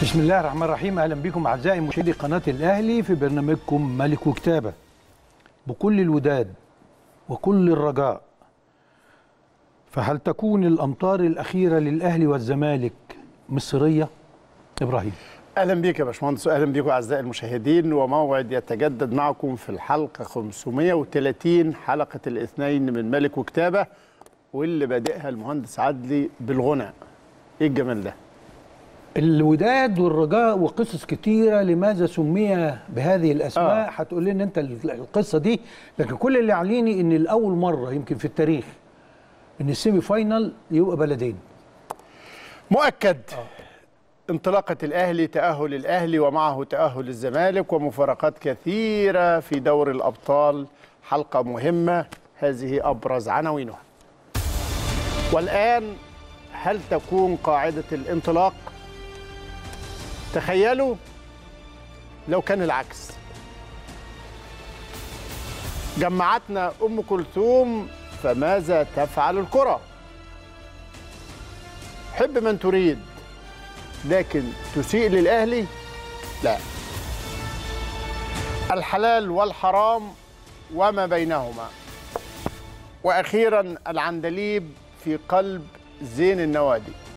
بسم الله الرحمن الرحيم اهلا بكم اعزائي مشاهدي قناه الاهلي في برنامجكم ملك وكتابه بكل الوداد وكل الرجاء فهل تكون الامطار الاخيره للاهلي والزمالك مصريه ابراهيم اهلا بيك يا باشمهندس واهلا بيكم اعزائي المشاهدين وموعد يتجدد معكم في الحلقه 530 حلقه الاثنين من ملك وكتابه واللي بادئها المهندس عدلي بالغنى ايه الجمال ده الوداد والرجاء وقصص كتيره لماذا سمي بهذه الاسماء آه. هتقول لنا انت القصه دي لكن كل اللي عليني ان الاول مره يمكن في التاريخ ان السيمي فاينال يبقى بلدين مؤكد انطلاقة الأهلي تأهل الأهلي ومعه تأهل الزمالك ومفارقات كثيرة في دور الأبطال حلقة مهمة هذه أبرز عناوينها والآن هل تكون قاعدة الانطلاق تخيلوا لو كان العكس جمعتنا أم كلثوم فماذا تفعل الكرة حب من تريد لكن تسيء للأهلي لا الحلال والحرام وما بينهما وأخيرا العندليب في قلب زين النوادي